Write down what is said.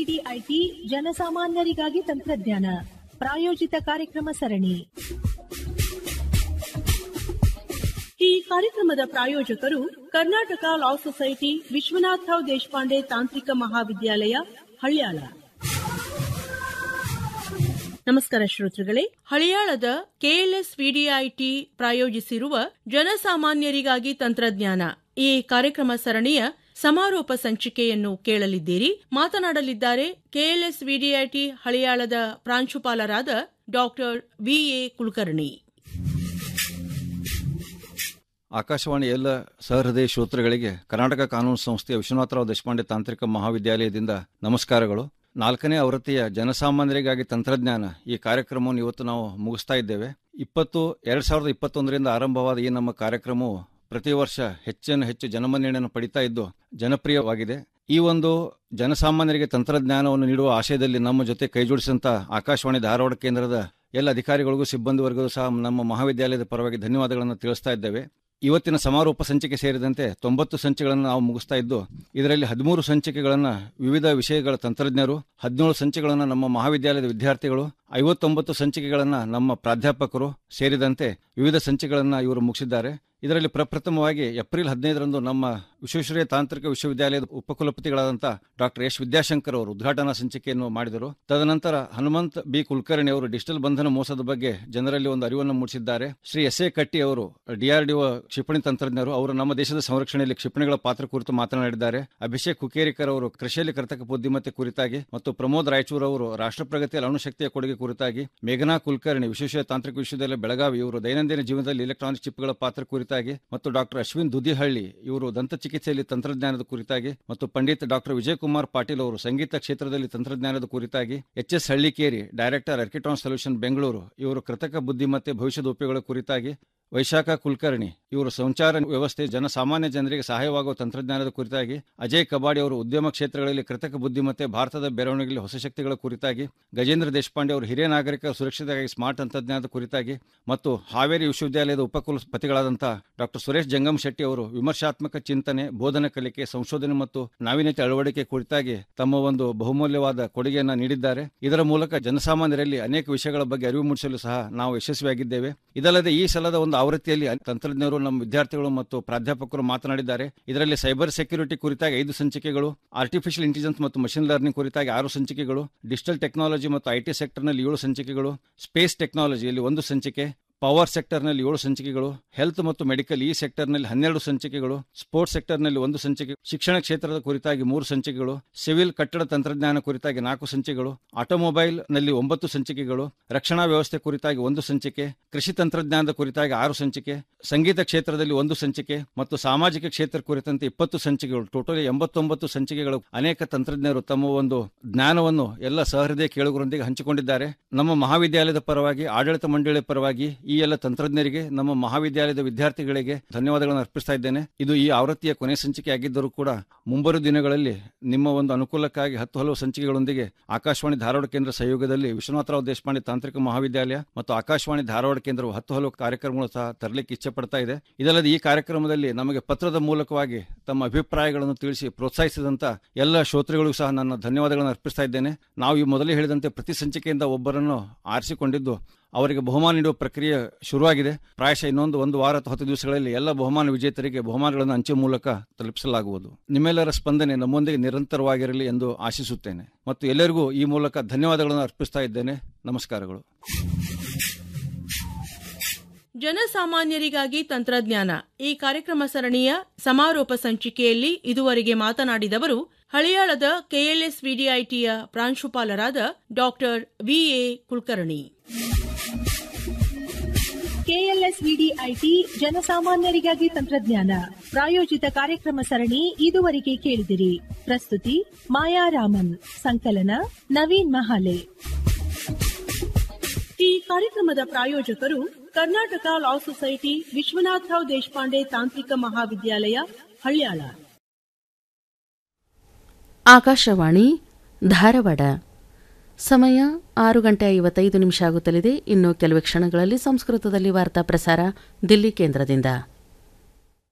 VDIT ಜನಸಾಮಾನ್ಯರಿಗಾಗಿ ತಂತ್ರಜ್ಞಾನ ಪ್ರಾಯೋಜಿತ ಕಾರ್ಯಕ್ರಮ ಸರಣಿ ಈ ಕಾರ್ಯಕ್ರಮದ ಪ್ರಾಯೋಜಕರು ಕರ್ನಾಟಕ ಲಾ ಸೊಸೈಟಿ ವಿಶ್ವನಾಥರಾವ್ ದೇಶಪಾಂಡೆ ತಾಂತ್ರಿಕ ಮಹಾವಿದ್ಯಾಲಯ ಹಳ್ಯಾಳ ನಮಸ್ಕಾರ ಶ್ರೋತೃಗಳೇ ಹಳಿಯಾಳದ ಕೆಎಲ್ಎಸ್ ವಿಡಿಐಟಿ ಪ್ರಾಯೋಜಿಸಿರುವ ಜನಸಾಮಾನ್ಯರಿಗಾಗಿ ತಂತ್ರಜ್ಞಾನ ಈ ಕಾರ್ಯಕ್ರಮ ಸರಣಿಯ ಸಮಾರೋಪ ಸಂಚಿಕೆಯನ್ನು ಕೇಳಲಿದ್ದೀರಿ ಮಾತನಾಡಲಿದ್ದಾರೆ ಕೆಎಲ್ಎಸ್ ವಿಡಿಐಟಿ ಹಳಿಯಾಳದ ಪ್ರಾಂಶುಪಾಲರಾದ ಡಾಕ್ಟರ್ ವಿಎ ಕುಲಕರ್ಣಿ ಆಕಾಶವಾಣಿ ಎಲ್ಲ ಸಹೃದಯ ಶ್ರೋತೃಗಳಿಗೆ ಕರ್ನಾಟಕ ಕಾನೂನು ಸಂಸ್ಥೆಯ ವಿಶ್ವನಾಥರಾವ್ ದೇಶಪಾಂಡೆ ತಾಂತ್ರಿಕ ಮಹಾವಿದ್ಯಾಲಯದಿಂದ ನಮಸ್ಕಾರಗಳು ನಾಲ್ಕನೇ ಆವೃತ್ತಿಯ ಜನಸಾಮಾನ್ಯರಿಗಾಗಿ ತಂತ್ರಜ್ಞಾನ ಈ ಕಾರ್ಯಕ್ರಮವನ್ನು ಇವತ್ತು ನಾವು ಮುಗಿಸ್ತಾ ಇದ್ದೇವೆ ಇಪ್ಪತ್ತು ಎರಡ್ ಸಾವಿರದ ಇಪ್ಪತ್ತೊಂದರಿಂದ ಆರಂಭವಾದ ಈ ನಮ್ಮ ಕಾರ್ಯಕ್ರಮವು ಪ್ರತಿ ವರ್ಷ ಹೆಚ್ಚನ್ನು ಹೆಚ್ಚು ಜನಮನ್ನಣೆಯನ್ನು ಪಡಿತಾ ಇದ್ದು ಜನಪ್ರಿಯವಾಗಿದೆ ಈ ಒಂದು ಜನಸಾಮಾನ್ಯರಿಗೆ ತಂತ್ರಜ್ಞಾನವನ್ನು ನೀಡುವ ಆಶಯದಲ್ಲಿ ನಮ್ಮ ಜೊತೆ ಕೈಜೋಡಿಸಿದಂತ ಆಕಾಶವಾಣಿ ಧಾರವಾಡ ಕೇಂದ್ರದ ಎಲ್ಲ ಅಧಿಕಾರಿಗಳಿಗೂ ಸಿಬ್ಬಂದಿ ವರ್ಗವೂ ಸಹ ನಮ್ಮ ಮಹಾವಿದ್ಯಾಲಯದ ಪರವಾಗಿ ಧನ್ಯವಾದಗಳನ್ನು ತಿಳಿಸ್ತಾ ಇದ್ದೇವೆ ಇವತ್ತಿನ ಸಮಾರೋಪ ಸಂಚಿಕೆ ಸೇರಿದಂತೆ ತೊಂಬತ್ತು ಸಂಚಿಕೆಗಳನ್ನು ನಾವು ಮುಗಿಸ್ತಾ ಇದ್ದು ಇದರಲ್ಲಿ ಹದಿಮೂರು ಸಂಚಿಕೆಗಳನ್ನು ವಿವಿಧ ವಿಷಯಗಳ ತಂತ್ರಜ್ಞರು ಹದಿನೇಳು ಸಂಚಿಕೆಗಳನ್ನು ನಮ್ಮ ಮಹಾವಿದ್ಯಾಲಯದ ವಿದ್ಯಾರ್ಥಿಗಳು ಐವತ್ತೊಂಬತ್ತು ಸಂಚಿಕೆಗಳನ್ನು ನಮ್ಮ ಪ್ರಾಧ್ಯಾಪಕರು ಸೇರಿದಂತೆ ವಿವಿಧ ಸಂಚಿಕೆಗಳನ್ನು ಇವರು ಮುಗಿಸಿದ್ದಾರೆ ಇದರಲ್ಲಿ ಪ್ರಪ್ರಥಮವಾಗಿ ಏಪ್ರಿಲ್ ಹದಿನೈದರಂದು ನಮ್ಮ ವಿಶ್ವೇಶ್ವರಯ್ಯ ತಾಂತ್ರಿಕ ವಿಶ್ವವಿದ್ಯಾಲಯದ ಉಪಕುಲಪತಿಗಳಾದಂಥ ಡಾಕ್ಟರ್ ಎಸ್ ವಿದ್ಯಾಶಂಕರ್ ಅವರು ಉದ್ಘಾಟನಾ ಸಂಚಿಕೆಯನ್ನು ಮಾಡಿದರು ತದನಂತರ ಹನುಮಂತ್ ಬಿ ಕುಲಕರ್ಣಿ ಅವರು ಡಿಜಿಟಲ್ ಬಂಧನ ಮೋಸದ ಬಗ್ಗೆ ಜನರಲ್ಲಿ ಒಂದು ಅರಿವನ್ನು ಮೂಡಿಸಿದ್ದಾರೆ ಶ್ರೀ ಎಸ್ ಎ ಕಟ್ಟಿ ಅವರು ಡಿಆರ್ಡಿಒ ಕ್ಷಿಪಣಿ ತಂತ್ರಜ್ಞರು ಅವರು ನಮ್ಮ ದೇಶದ ಸಂರಕ್ಷಣೆಯಲ್ಲಿ ಕ್ಷಿಪಣಿಗಳ ಪಾತ್ರ ಕುರಿತು ಮಾತನಾಡಿದ್ದಾರೆ ಅಭಿಷೇಕ್ ಕುಕೇರಿಕರ್ ಅವರು ಕೃಷಿಯಲ್ಲಿ ಕೃತಕ ಬುದ್ಧಿಮತ್ತೆ ಕುರಿತಾಗಿ ಮತ್ತು ಪ್ರಮೋದ್ ರಾಯಚೂರ್ ಅವರು ರಾಷ್ಟ್ರ ಪ್ರಗತಿಯಲ್ಲಿ ಅಣುಶಕ್ತಿಯ ಕೊಡುಗೆ ಕುರಿತಾಗಿ ಮೇಘನಾ ಕುಲಕರ್ಣಿ ವಿಶ್ವೇಶ್ವರ ತಾಂತ್ರಿಕ ವಿಶ್ವವಿದ್ಯಾಲಯ ಬೆಳಗಾವಿ ಇವರು ದೈನಂದಿನ ಜೀವನದಲ್ಲಿ ಇಲೆಕ್ಟ್ರಾನಿಕ್ ಚಿಪ್ಗಳ ಪಾತ್ರ ಕುರಿತಾಗಿ ಮತ್ತು ಡಾಕ್ಟರ್ ಅಶ್ವಿನ್ ದುದಿಹಳ್ಳಿ ಇವರು ದಂತ ಚಿಕಿತ್ಸೆಯಲ್ಲಿ ತಂತ್ರಜ್ಞಾನದ ಕುರಿತಾಗಿ ಮತ್ತು ಪಂಡಿತ್ ಡಾಕ್ಟರ್ ವಿಜಯ್ ಕುಮಾರ್ ಪಾಟೀಲ್ ಅವರು ಸಂಗೀತ ಕ್ಷೇತ್ರದಲ್ಲಿ ತಂತ್ರಜ್ಞಾನದ ಕುರಿತಾಗಿ H S Hallikeri director Architron solution Bengaluru ಇವರು ಕೃತಕ ಬುದ್ಧಿಮತ್ತೆ ಭವಿಷ್ಯದ ಉಪಯೋಗಗಳ ಕುರಿತಾಗಿ ವೈಶಾಖ ಕುಲಕರ್ಣಿ ಇವರು ಸಂಚಾರ ವ್ಯವಸ್ಥೆ ಜನಸಾಮಾನ್ಯ ಜನರಿಗೆ ಸಹಾಯವಾಗುವ ತಂತ್ರಜ್ಞಾನದ ಕುರಿತಾಗಿ ಅಜಯ್ ಕಬಾಡಿ ಅವರು ಉದ್ಯಮ ಕ್ಷೇತ್ರಗಳಲ್ಲಿ ಕೃತಕ ಬುದ್ಧಿಮತ್ತೆ ಭಾರತದ ಬೆಳವಣಿಗೆಯಲ್ಲಿ ಹೊಸ ಶಕ್ತಿಗಳ ಕುರಿತಾಗಿ ಗಜೇಂದ್ರ ದೇಶಪಾಂಡೆ ಅವರು ಹಿರಿಯ ನಾಗರಿಕರ ಸುರಕ್ಷತೆಗಾಗಿ ಸ್ಮಾರ್ಟ್ ತಂತ್ರಜ್ಞಾನದ ಕುರಿತಾಗಿ ಮತ್ತು ಹಾವೇರಿ ವಿಶ್ವವಿದ್ಯಾಲಯದ ಉಪಕುಲಪತಿಗಳಾದಂತಹ ಡಾಕ್ಟರ್ ಸುರೇಶ್ ಜಂಗಮ್ ಶೆಟ್ಟಿ ಅವರು ವಿಮರ್ಶಾತ್ಮಕ ಚಿಂತನೆ ಬೋಧನಾ ಕಲಿಕೆ ಸಂಶೋಧನೆ ಮತ್ತು ನಾವೀನ್ಯತೆ ಅಳವಡಿಕೆ ಕುರಿತಾಗಿ ತಮ್ಮ ಒಂದು ಬಹುಮೂಲ್ಯವಾದ ಕೊಡುಗೆಯನ್ನು ನೀಡಿದ್ದಾರೆ ಇದರ ಮೂಲಕ ಜನಸಾಮಾನ್ಯರಲ್ಲಿ ಅನೇಕ ವಿಷಯಗಳ ಬಗ್ಗೆ ಅರಿವು ಮೂಡಿಸಲು ಸಹ ನಾವು ಯಶಸ್ವಿಯಾಗಿದ್ದೇವೆ ಇದಲ್ಲದೆ ಈ ಸಲದ ಒಂದು ಆವೃತ್ತಿಯಲ್ಲಿ ತಂತ್ರಜ್ಞರು ನಮ್ಮ ವಿದ್ಯಾರ್ಥಿಗಳು ಮತ್ತು ಪ್ರಾಧ್ಯಾಪಕರು ಮಾತನಾಡಿದ್ದಾರೆ ಇದರಲ್ಲಿ ಸೈಬರ್ ಸೆಕ್ಯೂರಿಟಿ ಕುರಿತಾಗಿ ಐದು ಸಂಚಿಕೆಗಳು ಆರ್ಟಿಫಿಷಿಯಲ್ ಇಂಟೆಲಿಜೆನ್ಸ್ ಮತ್ತು ಮಷಿನ್ ಲರ್ನಿಂಗ್ ಕುರಿತಾಗಿ ಆರು ಸಂಚಿಕೆಗಳು ಡಿಜಿಟಲ್ ಟೆಕ್ನಾಲಜಿ ಮತ್ತು ಐಟಿ ಸೆಕ್ಟರ್ನಲ್ಲಿ ಏಳು ಸಂಚಿಕೆಗಳು ಸ್ಪೇಸ್ ಟೆಕ್ನಾಲಜಿಯಲ್ಲಿ ಒಂದು ಸಂಚಿಕೆ ಪವರ್ ಸೆಕ್ಟರ್ನಲ್ಲಿ ಏಳು ಸಂಚಿಕೆಗಳು ಹೆಲ್ತ್ ಮತ್ತು ಮೆಡಿಕಲ್ ಈ ಸೆಕ್ಟರ್ನಲ್ಲಿ ಹನ್ನೆರಡು ಸಂಚಿಕೆಗಳು ಸ್ಪೋರ್ಟ್ಸ್ ಸೆಕ್ಟರ್ನಲ್ಲಿ ಒಂದು ಸಂಚಿಕೆ ಶಿಕ್ಷಣ ಕ್ಷೇತ್ರದ ಕುರಿತಾಗಿ ಮೂರು ಸಂಚಿಕೆಗಳು ಸಿವಿಲ್ ಕಟ್ಟಡ ತಂತ್ರಜ್ಞಾನ ಕುರಿತಾಗಿ ನಾಲ್ಕು ಸಂಚಿಕೆಗಳು ಆಟೋಮೊಬೈಲ್ ನಲ್ಲಿ ಒಂಬತ್ತು ಸಂಚಿಕೆಗಳು ರಕ್ಷಣಾ ವ್ಯವಸ್ಥೆ ಕುರಿತಾಗಿ ಒಂದು ಸಂಚಿಕೆ ಕೃಷಿ ತಂತ್ರಜ್ಞಾನದ ಕುರಿತಾಗಿ ಆರು ಸಂಚಿಕೆ ಸಂಗೀತ ಕ್ಷೇತ್ರದಲ್ಲಿ ಒಂದು ಸಂಚಿಕೆ ಮತ್ತು ಸಾಮಾಜಿಕ ಕ್ಷೇತ್ರ ಕುರಿತಂತೆ ಇಪ್ಪತ್ತು ಸಂಚಿಕೆಗಳು ಟೋಟಲ್ ಎಂಬತ್ತೊಂಬತ್ತು ಸಂಚಿಕೆಗಳು ಅನೇಕ ತಂತ್ರಜ್ಞರು ತಮ್ಮ ಒಂದು ಜ್ಞಾನವನ್ನು ಎಲ್ಲ ಸಹೃದಯ ಕೇಳುಗರೊಂದಿಗೆ ಹಂಚಿಕೊಂಡಿದ್ದಾರೆ ನಮ್ಮ ಮಹಾವಿದ್ಯಾಲಯದ ಪರವಾಗಿ ಆಡಳಿತ ಮಂಡಳಿಯ ಪರವಾಗಿ ಈ ಎಲ್ಲ ತಂತ್ರಜ್ಞರಿಗೆ ನಮ್ಮ ಮಹಾವಿದ್ಯಾಲಯದ ವಿದ್ಯಾರ್ಥಿಗಳಿಗೆ ಧನ್ಯವಾದಗಳನ್ನು ಅರ್ಪಿಸ್ತಾ ಇದ್ದೇನೆ ಇದು ಈ ಆವೃತ್ತಿಯ ಕೊನೆ ಸಂಚಿಕೆ ಆಗಿದ್ದರೂ ಕೂಡ ಮುಂಬರುವ ದಿನಗಳಲ್ಲಿ ನಿಮ್ಮ ಒಂದು ಅನುಕೂಲಕ್ಕಾಗಿ ಹತ್ತು ಹಲವು ಸಂಚಿಕೆಗಳೊಂದಿಗೆ ಆಕಾಶವಾಣಿ ಧಾರವಾಡ ಕೇಂದ್ರ ಸಹಯೋಗದಲ್ಲಿ ವಿಶ್ವನಾಥರಾವ್ ದೇಶಪಾಂಡೆ ತಾಂತ್ರಿಕ ಮಹಾವಿದ್ಯಾಲಯ ಮತ್ತು ಆಕಾಶವಾಣಿ ಧಾರವಾಡ ಕೇಂದ್ರವು ಹತ್ತು ಹಲವು ಕಾರ್ಯಕ್ರಮಗಳು ಸಹ ತರಲಿಕ್ಕೆ ಇಚ್ಛೆ ಪಡ್ತಾ ಇದೆ ಇದಲ್ಲದೆ ಈ ಕಾರ್ಯಕ್ರಮದಲ್ಲಿ ನಮಗೆ ಪತ್ರದ ಮೂಲಕವಾಗಿ ತಮ್ಮ ಅಭಿಪ್ರಾಯಗಳನ್ನು ತಿಳಿಸಿ ಪ್ರೋತ್ಸಾಹಿಸಿದಂತ ಎಲ್ಲ ಶ್ರೋತೃಗಳಿಗೂ ಸಹ ನನ್ನ ಧನ್ಯವಾದಗಳನ್ನು ಅರ್ಪಿಸ್ತಾ ಇದ್ದೇನೆ ನಾವು ಈ ಮೊದಲೇ ಹೇಳಿದಂತೆ ಪ್ರತಿ ಸಂಚಿಕೆಯಿಂದ ಒಬ್ಬರನ್ನು ಆರಿಸಿಕೊಂಡಿದ್ದು ಅವರಿಗೆ ಬಹುಮಾನ ನೀಡುವ ಪ್ರಕ್ರಿಯೆ ಶುರುವಾಗಿದೆ ಪ್ರಾಯಶಃ ಇನ್ನೊಂದು ಒಂದು ವಾರ ಅಥವಾ ಹತ್ತು ದಿವಸಗಳಲ್ಲಿ ಎಲ್ಲ ಬಹುಮಾನ ವಿಜೇತರಿಗೆ ಬಹುಮಾನಗಳನ್ನು ಅಂಚೆ ಮೂಲಕ ತಲುಪಿಸಲಾಗುವುದು ನಿಮ್ಮೆಲ್ಲರ ಸ್ಪಂದನೆ ನಮ್ಮೊಂದಿಗೆ ನಿರಂತರವಾಗಿರಲಿ ಎಂದು ಆಶಿಸುತ್ತೇನೆ ಮತ್ತು ಎಲ್ಲರಿಗೂ ಈ ಮೂಲಕ ಧನ್ಯವಾದಗಳನ್ನು ಅರ್ಪಿಸ್ತಾ ಇದ್ದೇನೆ ನಮಸ್ಕಾರಗಳು ಜನಸಾಮಾನ್ಯರಿಗಾಗಿ ತಂತ್ರಜ್ಞಾನ ಈ ಕಾರ್ಯಕ್ರಮ ಸರಣಿಯ ಸಮಾರೋಪ ಸಂಚಿಕೆಯಲ್ಲಿ ಇದುವರೆಗೆ ಮಾತನಾಡಿದವರು ಹಳಿಯಾಳದ ಕೆಎಲ್ಎಸ್ ವಿಡಿಐಟಿಯ ಪ್ರಾಂಶುಪಾಲರಾದ doctor VA Kulkarni KLS VDIT ಜನಸಾಮಾನ್ಯರಿಗಾಗಿ ತಂತ್ರಜ್ಞಾನ ಪ್ರಾಯೋಜಿತ ಕಾರ್ಯಕ್ರಮ ಸರಣಿ ಇದುವರೆಗೆ ಕೇಳಿದಿರಿ ಪ್ರಸ್ತುತಿ ಮಾಯಾ ರಾಮನ್ ಸಂಕಲನ ನವೀನ್ ಮಹಾಲೆ ಈ ಕಾರ್ಯಕ್ರಮದ ಪ್ರಾಯೋಜಕರು ಕರ್ನಾಟಕ ಲಾ ಸೊಸೈಟಿ ವಿಶ್ವನಾಥರಾವ್ ದೇಶಪಾಂಡೆ ತಾಂತ್ರಿಕ ಮಹಾವಿದ್ಯಾಲಯ ಹಳ್ಯಾಳ ಆಕಾಶವಾಣಿ ಧಾರವಾಡ ಸಮಯ ಆರು ಗಂಟೆ ಐವತ್ತೈದು ನಿಮಿಷ ಆಗುತ್ತಲಿದೆ ಇನ್ನು ಕೆಲವೇ ಕ್ಷಣಗಳಲ್ಲಿ ಸಂಸ್ಕೃತದಲ್ಲಿ ವಾರ್ತಾ ಪ್ರಸಾರ ದಿಲ್ಲಿ ಕೇಂದ್ರದಿಂದ